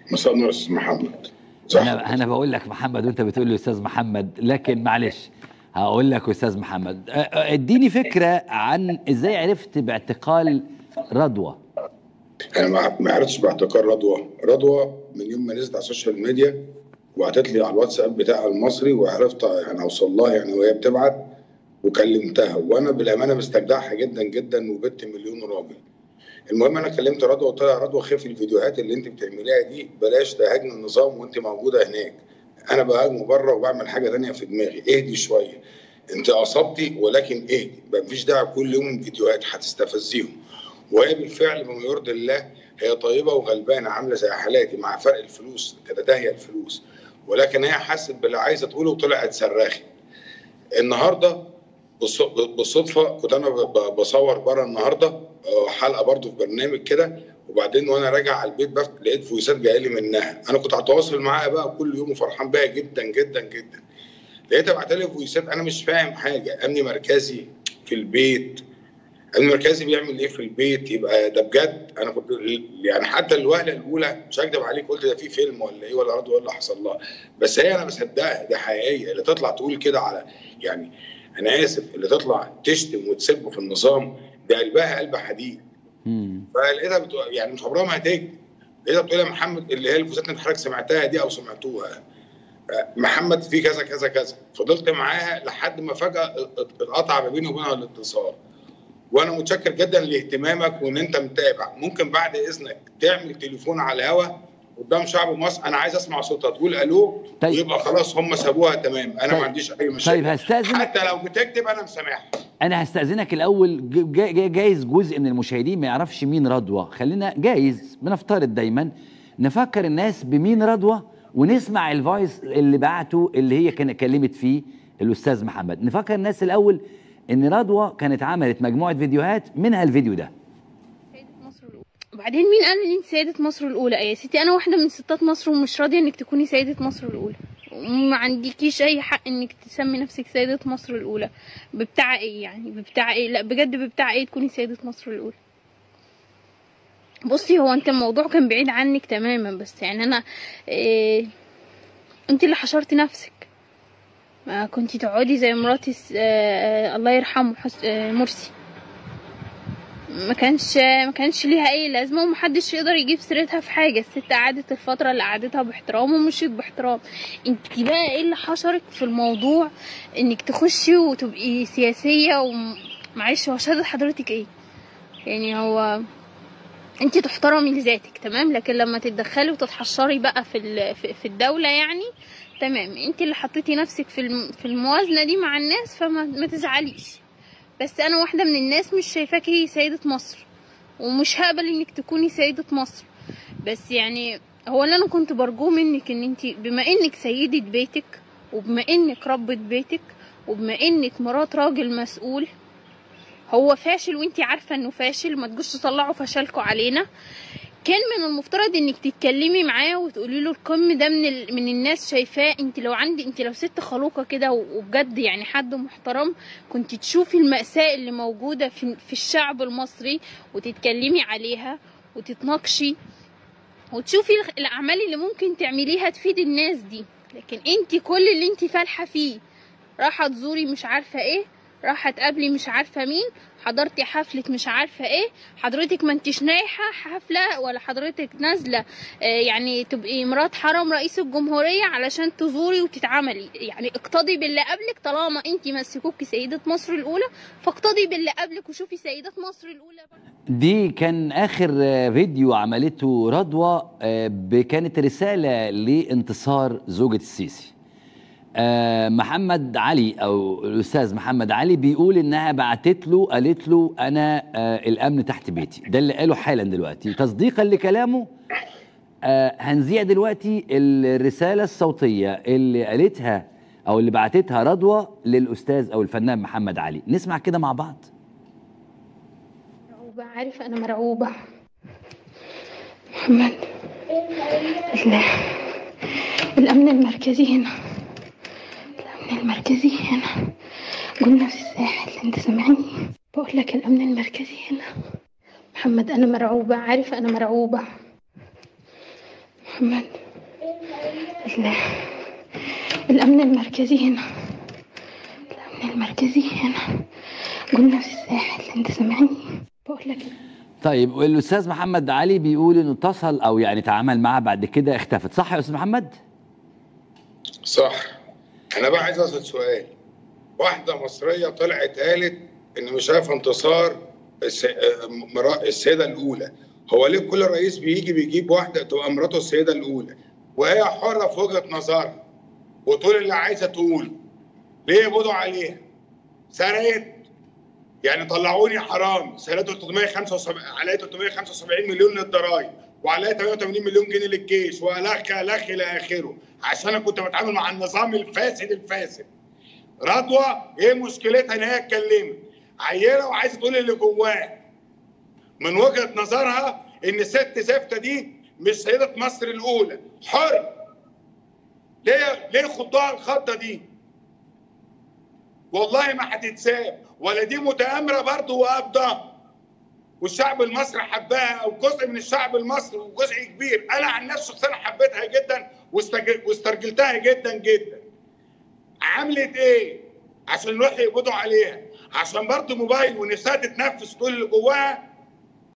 مساء النور يا استاذ محمد انا انا بقول لك محمد وانت بتقول لي استاذ محمد لكن معلش هقول لك استاذ محمد اديني فكره عن ازاي عرفت باعتقال رضوى انا ما عرفتش باعتقال رضوى رضوى من يوم ما نزلت على السوشيال ميديا وبعتت لي على الواتساب بتاعها المصري وعرفت يعني اوصل لها يعني وهي بتبعت وكلمتها وانا بالامانه مستجدعها جدا جدا وبنت مليون راجل المهم انا كلمت رضوى قلت لها رضوى خفي الفيديوهات اللي انت بتعمليها دي بلاش تهاجم النظام وانت موجوده هناك انا بهاجمه بره وبعمل حاجه ثانيه في دماغي اهدي شويه انت اصبتي ولكن اهدي مفيش داعي كل يوم فيديوهات هتستفزيهم وهي بالفعل بما يرضي الله هي طيبه وغلبانه عامله زي حالاتي مع فرق الفلوس تتداهي الفلوس ولكن هي حست باللي عايزه تقوله وطلعت صرخت النهارده بالصدفه كنت انا بصور بره النهارده حلقه برضو في برنامج كده وبعدين وانا راجع على البيت بقى لقيت فويسات جايه لي منها انا كنت على تواصل معاها بقى كل يوم وفرحان بيها جدا جدا جدا لقيتها بعت لي فويسات انا مش فاهم حاجه امني مركزي في البيت امن مركزي بيعمل ايه في البيت يبقى ده بجد انا كنت يعني حتى الوهله الاولى مش هكدب عليك قلت ده في فيلم ولا ايه ولا رد ولا حصل لها بس هي انا بصدقها ده حقيقيه اللي تطلع تقول كده على يعني انا اسف اللي تطلع تشتم وتسب في النظام ده قلبها قلب حديد فلقيتها بتقول يعني مش عمرها ما هتكذب لقيتها بتقول يا محمد اللي هي الفوزات اللي حضرتك سمعتها دي او سمعتوها محمد في كذا كذا كذا فضلت معاها لحد ما فجاه اتقطع ما بيني وبينها الاتصال وانا متشكر جدا لاهتمامك وان انت متابع ممكن بعد اذنك تعمل تليفون على الهوا قدام شعب مصر انا عايز اسمع صوتها تقول الو طيب. ويبقى خلاص هم سابوها تمام انا طيب. ما عنديش اي مشاكل طيب هستاذنك حتى لو بتكتب انا مسامحها انا هستاذنك الاول جا- جا- جايز جزء من المشاهدين ما يعرفش مين رضوى خلينا جايز بنفترض دايما نفكر الناس بمين رضوى ونسمع الفويس اللي بعته اللي هي كانت كلمت فيه الاستاذ محمد نفكر الناس الاول ان رضوى كانت عملت مجموعه فيديوهات منها الفيديو ده سيدة مصر الأولى وبعدين مين قال ان انت سيدة مصر الأولى يا ستي أنا واحدة من ستات مصر ومش راضية انك تكوني سيدة مصر الأولى وما عندكيش أي حق انك تسمي نفسك سيدة مصر الأولى ببتاع ايه يعني ببتاع ايه لا بجد ببتاع ايه تكوني سيدة مصر الأولى بصي هو انت الموضوع كان بعيد عنك تماما بس يعني انا إيه انت اللي حشرتي نفسك ما كنتي تقعدي زي مراتي س- آه آه الله يرحمه حس آه مرسي ما كانش ما كانش ليها اي لازمه ومحدش يقدر يجيب سيرتها في حاجه الست قعدت الفتره اللي قعدتها باحترام ومشيت باحترام انت بقى ايه اللي حشرك في الموضوع انك تخشي وتبقي سياسيه ومعلش هو شهاده حضرتك ايه يعني هو انت تحترمي لذاتك تمام لكن لما تتدخلي وتتحشري بقى في ال- في- في الدوله يعني تمام انت اللي حطيتي نفسك في الم- في الموازنه دي مع الناس فما ما تزعليش بس انا واحده من الناس مش شايفاكي سيده مصر ومش هقبل انك تكوني سيده مصر بس يعني هو اللي انا كنت برجوه منك ان انت بما انك سيده بيتك وبما انك ربة بيتك وبما انك مرات راجل مسؤول هو فاشل وانت عارفه انه فاشل ما تجوش تطلعوا فشلكوا علينا كان من المفترض انك تتكلمي معاه وتقولي له الكم ده من ال... من الناس شايفاه انت لو عندي انت لو ست خلوقه كده و- وبجد يعني حد محترم كنت تشوفي المأساة اللي موجودة في, في الشعب المصري وتتكلمي عليها وتتناقشي وتشوفي الخ- الأعمال اللي ممكن تعمليها تفيد الناس دي لكن انت كل اللي انت فالحة فيه راحة تزوري مش عارفة ايه راحة تقابلي مش عارفة مين حضرتي حفلة مش عارفة ايه حضرتك ما انتش نايحة حفلة ولا حضرتك نازلة آه، يعني تبقي مرات حرم رئيس الجمهورية علشان تزوري وتتعملي يعني اقتضي باللي قبلك طالما انت مسكوكي سيدة مصر الأولى فاقتضي باللي قبلك وشوفي سيدة مصر الأولى بقى. دي كان اخر آه، فيديو عملته رضوى آه، ب- كانت رساله لانتصار زوجة السيسي آه، محمد علي او الاستاذ محمد علي بيقول انها بعتت له قالت له انا آه، الامن تحت بيتي ده اللي قاله حالا دلوقتي تصديقا لكلامه آه، هنذيع دلوقتي الرساله الصوتيه اللي قالتها او اللي بعتتها رضوى للاستاذ او الفنان محمد علي نسمع كده مع بعض مرعوبة عارفة أنا مرعوبة محمد لا الأمن المركزي هنا الأمن المركزي هنا قلنا في الساحل أنت سامعني بقول لك الأمن المركزي هنا محمد أنا مرعوبة عارفة أنا مرعوبة محمد ال- الأمن المركزي هنا الأمن المركزي هنا قلنا في الساحل أنت سامعني بقول لك طيب والاستاذ محمد علي بيقول انه اتصل او يعني تعامل معاه بعد كده اختفت صح يا استاذ محمد صح انا بقى عايز اسال سؤال واحده مصريه طلعت قالت ان مش شايفه انتصار الس... آه، مرا- السيده الاولى هو ليه كل رئيس بيجي بيجيب واحده تبقى مراته السيده الاولى وهي حره في وجهه نظرها وتقول اللي عايزه تقوله ليه يقبضوا عليها سرقت يعني طلعوني حرام سرقت 375 عليا 375 مليون للضرايب وعليا 88 مليون جنيه للجيش والخ الخ الى اخره عشان انا كنت بتعامل مع النظام الفاسد الفاسد رضوى ايه مشكلتها ان هي اتكلمت عيله وعايزه تقول اللي جواها من وجهه نظرها ان ست زفته دي مش سيده مصر الاولى حر ليه ليه خضوها الخضه دي والله ما هتتساب ولا دي متآمرة برضه وقابضة والشعب المصري حباها او جزء من الشعب المصري وجزء كبير انا عن نفسي شخصيا حبيتها جدا واستج- واسترجلتها جدا جدا عملت ايه عشان يروحوا يقبضوا عليها عشان برضه موبايل ونفسها تتنفس تقول اللي جواها